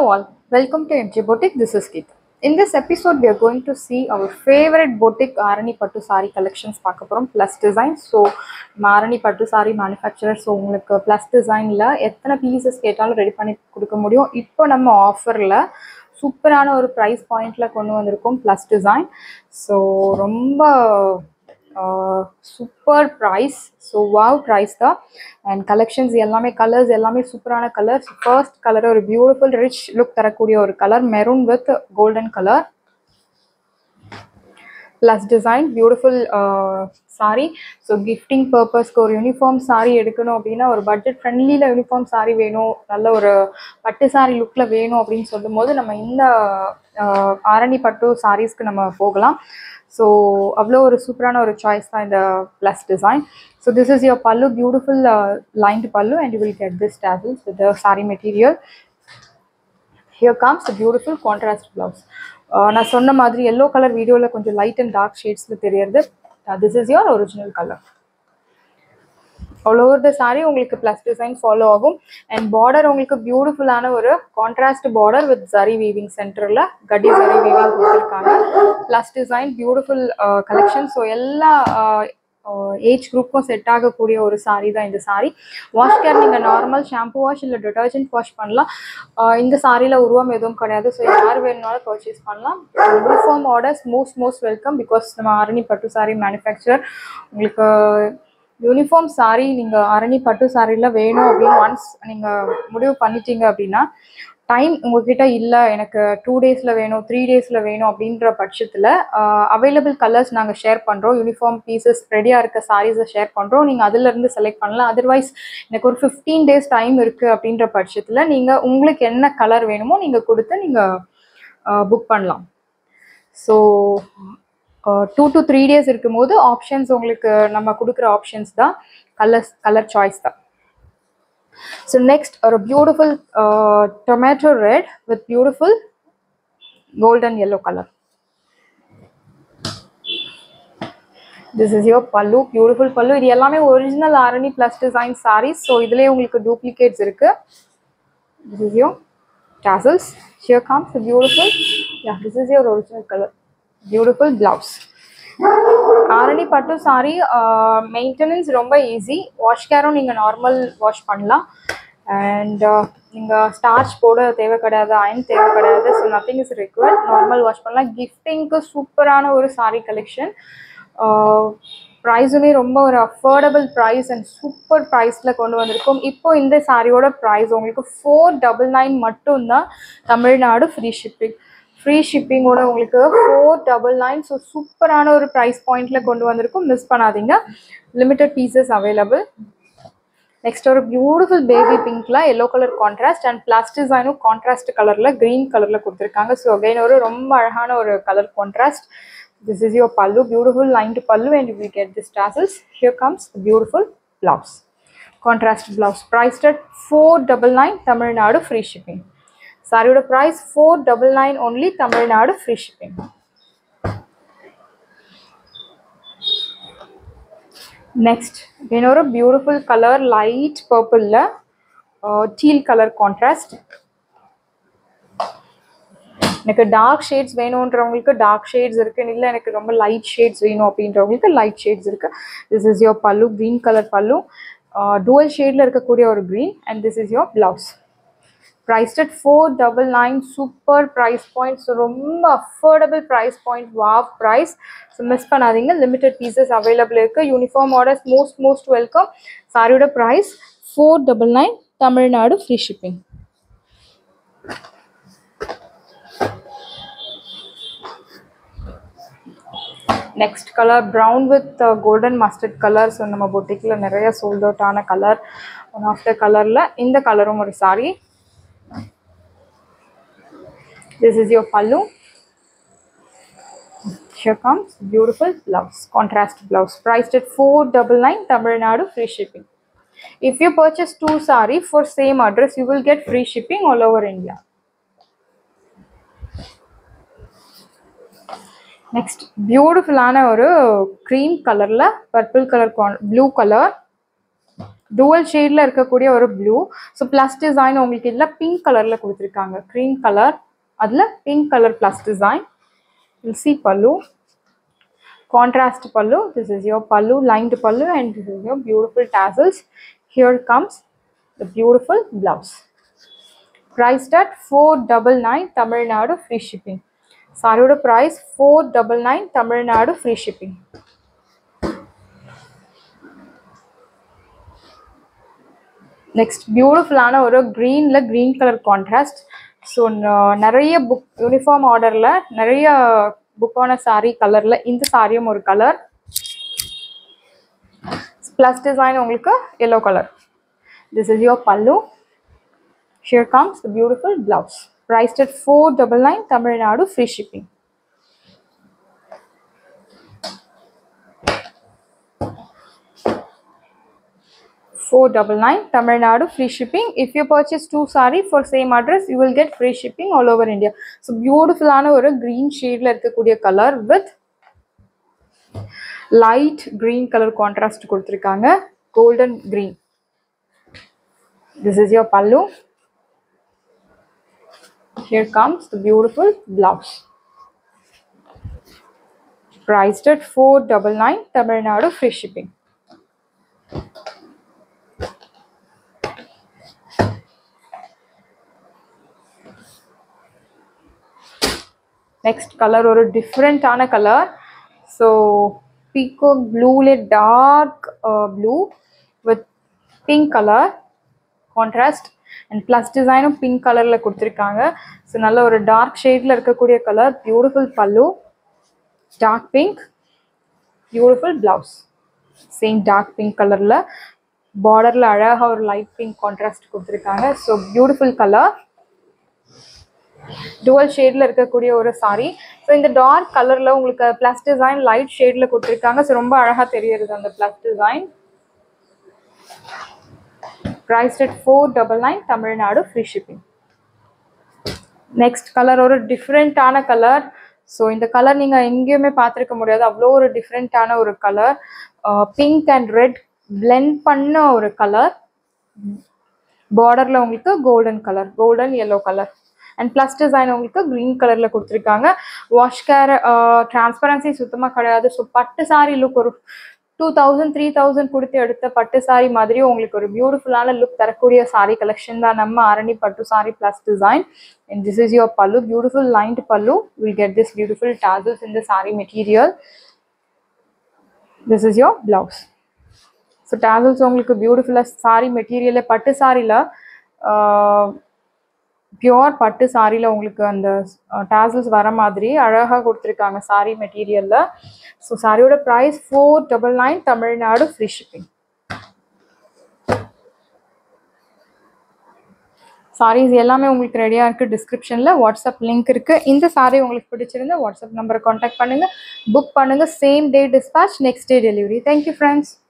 all, welcome to MJ Boutique. This is Geet. In this episode, we are going to see our favorite boutique Arani Pattu Sari collections பார்க்க போகிறோம் plus design so Arani பட்டு saree manufacturer so உங்களுக்கு plus டிசைனில் எத்தனை pieces கேட்டாலும் ready பண்ணி கொடுக்க முடியும் இப்போ நம்ம ஆஃபரில் சூப்பரான ஒரு ப்ரைஸ் பாயிண்டில் கொண்டு வந்திருக்கோம் ப்ளஸ் டிசைன் ஸோ ரொம்ப super price so wow price தான் அண்ட் கலெக்ஷன்ஸ் எல்லாமே கலர்ஸ் எல்லாமே சூப்பரான கலர்ஸ் ஃபர்ஸ்ட் கலர் ஒரு பியூட்டிஃபுல் ரிச் லுக் தரக்கூடிய ஒரு colour maroon with golden colour plus design beautiful saree so gifting பர்பஸ்க்கு ஒரு யூனிஃபார்ம் சாரி எடுக்கணும் அப்படின்னா ஒரு பட்ஜெட் ஃப்ரெண்ட்லியில் யூனிஃபார்ம் சாரி வேணும் நல்ல ஒரு பட்டு சாரி லுக்கில் வேணும் அப்படின்னு சொல்லும்போது நம்ம இந்த ஆரணி பட்டு சாரீஸ்க்கு நம்ம போகலாம் ஸோ அவ்வளோ ஒரு சூப்பரான ஒரு சாய்ஸ் தான் இந்த plus design so this is your pallu beautiful lined pallu and you will get this tassels with saree material here comes beautiful contrast blouse நான் சொன்ன மாதிரி எல்லோ கலர் வீடியோவில் கொஞ்சம் லைட் அண்ட் டார்க் ஷேட்ஸில் தெரியறது this is your original colour all over the saree உங்களுக்கு plus design follow ஆகும் and border உங்களுக்கு பியூட்டிஃபுல்லான ஒரு contrast border with zari weaving சென்டரில் கட்டி ஜரி வீவிங் கொடுத்துருக்காங்க plus design beautiful collection so எல்லா ஏஜ் குரூப்பும் செட் ஆகக்கூடிய ஒரு சாரீ தான் இந்த சாரீ வாஷ் கேர் நீங்கள் நார்மல் ஷாம்பு வாஷ் இல்லை டிட்டர்ஜென்ட் வாஷ் பண்ணலாம் இந்த சாரியில் உருவம் எதுவும் கிடையாது ஸோ யார் வேணுனாலும் பர்ச்சேஸ் பண்ணலாம் uniform orders most most welcome because நம்ம ஆரணி பட்டு சாரி மேனுஃபேக்சர் உங்களுக்கு யூனிஃபார்ம் சாரீ நீங்கள் அரணி பட்டு சாரியில் வேணும் அப்படின்னு ஒன்ஸ் நீங்கள் முடிவு பண்ணிட்டீங்க அப்படின்னா டைம் உங்ககிட்ட இல்லை எனக்கு டூ டேஸில் வேணும் த்ரீ டேஸில் வேணும் அப்படின்ற பட்சத்தில் அவைலபிள் கலர்ஸ் நாங்கள் ஷேர் பண்ணுறோம் யூனிஃபார்ம் பீசஸ் ரெடியாக இருக்க சாரீஸை ஷேர் பண்ணுறோம் நீங்கள் அதிலேருந்து செலக்ட் பண்ணலாம் அதர்வைஸ் எனக்கு ஒரு ஃபிஃப்டீன் டேஸ் டைம் இருக்குது அப்படின்ற பட்சத்தில் நீங்கள் உங்களுக்கு என்ன கலர் வேணுமோ நீங்கள் கொடுத்து நீங்கள் புக் பண்ணலாம் so two to three days இருக்கும்போது ஆப்ஷன்ஸ் உங்களுக்கு நம்ம கொடுக்குற ஆப்ஷன்ஸ் தான் கலர்ஸ் கலர் சாய்ஸ் தான் ஸோ நெக்ஸ்ட் ஒரு beautiful tomato red with beautiful golden yellow colour this is your pallu beautiful pallu இது எல்லாமே original Arani plus design sarees so இதுலேயே உங்களுக்கு டூப்ளிகேட்ஸ் இருக்கு this is your tassels here comes beautiful yeah this is your original colour beautiful blouse Arani பட்டு saree maintenance ரொம்ப easy wash கேரும் நீங்கள் normal wash பண்ணலாம் அண்ட் நீங்கள் ஸ்டார்ச் போட தேவை கிடையாது அயன் தேவை கிடையாது so nothing is required normal wash பண்ணலாம் கிஃப்டிங்க்கு சூப்பரான ஒரு சாரி கலெக்ஷன் ப்ரைஸுமே ரொம்ப ஒரு அஃபோர்டபுள் ப்ரைஸ் அண்ட் சூப்பர் ப்ரைஸில் கொண்டு வந்திருக்கோம் இப்போ இந்த சாரியோட ப்ரைஸ் உங்களுக்கு ஃபோர் டபுள் நைன் மட்டும்தான் தமிழ்நாடு ஃப்ரீ ஷிப்பிங் ஃப்ரீ ஷிப்பிங்கோட உங்களுக்கு ஃபோர் டபுள் நைன் ஸோ சூப்பரான ஒரு ப்ரைஸ் பாயிண்டில் கொண்டு வந்திருக்கும் மிஸ் பண்ணாதீங்க லிமிட்டட் பீசஸ் அவைலபிள் நெக்ஸ்ட் ஒரு பியூட்டிஃபுல் பேபி பிங்க்ல yellow colour contrast and plus டிசைனும் கான்ட்ராஸ்ட் கலரில் க்ரீன் கலரில் கொடுத்துருக்காங்க ஸோ அகைன் ஒரு ரொம்ப அழகான ஒரு colour contrast this is your pallu beautiful lined pallu and you will get this tassels here comes beautiful blouse contrast blouse priced at four double nine Tamil Nadu free shipping சாரியோட price four double nine only Tamil Nadu free shipping next இன்னொரு beautiful colour light பர்பிளில் teal colour contrast எனக்கு dark shades வேணுன்றவங்களுக்கு dark shades இருக்குது இல்லை எனக்கு ரொம்ப light shades வேணும் அப்படின்றவங்களுக்கு லைட் ஷேட்ஸ் இருக்குது this is your pallu green colour pallu dual ஷேடில் இருக்கக்கூடிய ஒரு green and this is your blouse priced at four double nine super price point so ரொம்ப affordable price point wow price so miss பண்ணாதீங்க limited pieces available இருக்குது uniform orders most most welcome சாரியோட price four double nine Tamil Nadu free shipping next colour brown with golden mustard colour so நம்ம பொட்டிக்கில் நிறைய sold out ஆன colour one of the கலரில் இந்த கலரும் ஒரு saree this is your pallu here comes beautiful blouse contrast blouse priced at 499 tamil nadu free shipping if you purchase two sari for same address you will get free shipping all over india next பியூட்டிஃபுல்லான ஒரு cream கலரில் purple colour blue colour dual ஷேடில் இருக்கக்கூடிய ஒரு blue so plus design உங்களுக்கு இதில் pink கலரில் கொடுத்துருக்காங்க க்ரீம் கலர் அதில் pink colour plus design will see pallu contrast pallu this is your pallu lined pallu and this is your beautiful tassels here comes the beautiful blouse priced at 499 tamil nadu free shipping சாரியோட price 499 tamil nadu free shipping next பியூட்டிஃபுல்லான ஒரு க்ரீனில் green colour contrast so நிறைய book uniform ஆர்டரில் நிறைய புக்கான saree கலரில் இந்த சாரியும் ஒரு கலர் ப்ளஸ் டிசைன் உங்களுக்கு yellow colour this is your pallu here comes the beautiful blouse priced at four double nine Tamil Nadu free shipping four double nine Tamil Nadu free shipping. If you purchase two sari for same address, you will get free shipping all over India. So beautiful ஆன ஒரு green shadeல இருக்கக்கூடிய color with light green color contrast கொடுத்திருக்காங்க golden green. This is your pallu. Here comes the beautiful blouse. Priced at four double nine Tamil Nadu free shipping. Next colour ஒரு டிஃப்ரெண்ட்டான colour so பீக்கோ ப்ளூலே dark blue with pink colour contrast and plus டிசைனும் pink கலரில் கொடுத்துருக்காங்க so நல்ல ஒரு dark ஷேடில் இருக்கக்கூடிய colour beautiful pallu dark pink beautiful blouse same dark pink கலரில் பார்டரில் அழகாக ஒரு லைட் பிங்க் கான்ட்ராஸ்ட் கொடுத்துருக்காங்க ஸோ பியூட்டிஃபுல் கலர் டுவல் ஷேடில் இருக்கக்கூடிய ஒரு சாரி ஸோ இந்த டார்க் கலரில் உங்களுக்கு ப்ளஸ் டிசைன் லைட் ஷேடில் கொடுத்துருக்காங்க ஸோ ரொம்ப அழகாக தெரியறது அந்த plus design priced at four double nine Tamil Nadu free shipping next colour ஒரு டிஃப்ரெண்ட்டான கலர் ஸோ இந்த கலர் நீங்கள் எங்கேயுமே பார்த்துருக்க முடியாது அவ்வளோ ஒரு டிஃப்ரெண்ட்டான ஒரு colour pink and red blend பண்ண ஒரு கலர் பார்டரில் உங்களுக்கு golden colour golden yellow colour and plus design உங்களுக்கு க்ரீன் கலரில் கொடுத்துருக்காங்க வாஷ் கேர் டிரான்ஸ்பரன்சி சுத்தமாக கிடையாது ஸோ பட்டு சாரி லுக் ஒரு டூ தௌசண்ட் த்ரீ தௌசண்ட் கொடுத்து எடுத்த பட்டு சாரி மாதிரி உங்களுக்கு ஒரு பியூட்டிஃபுல்லான லுக் தரக்கூடிய சாரி கலெக்ஷன் தான் நம்ம ஆரணி பட்டு saree plus design and this is your pallu beautiful lined pallu will get this beautiful tassels in the saree material this is your blouse so tassels உங்களுக்கு பியூட்டிஃபுல்லாக சாரி மெட்டீரியலில் பட்டு சாரியில் பியோர் பட்டு சாரியில் உங்களுக்கு அந்த டாசல்ஸ் வர மாதிரி அழகாக கொடுத்துருக்காங்க சாரி மெட்டீரியலில் ஸோ சாரியோட price four double nine Tamil Nadu free shipping sarees எல்லாமே உங்களுக்கு ரெடியாக இருக்குது டிஸ்கிரிப்ஷனில் வாட்ஸ்அப் லிங்க் இருக்குது இந்த சாரீ உங்களுக்கு பிடிச்சிருந்தா வாட்ஸ்அப் நம்பரை காண்டாக்ட் பண்ணுங்கள் புக் பண்ணுங்கள் same day dispatch next day delivery thank you friends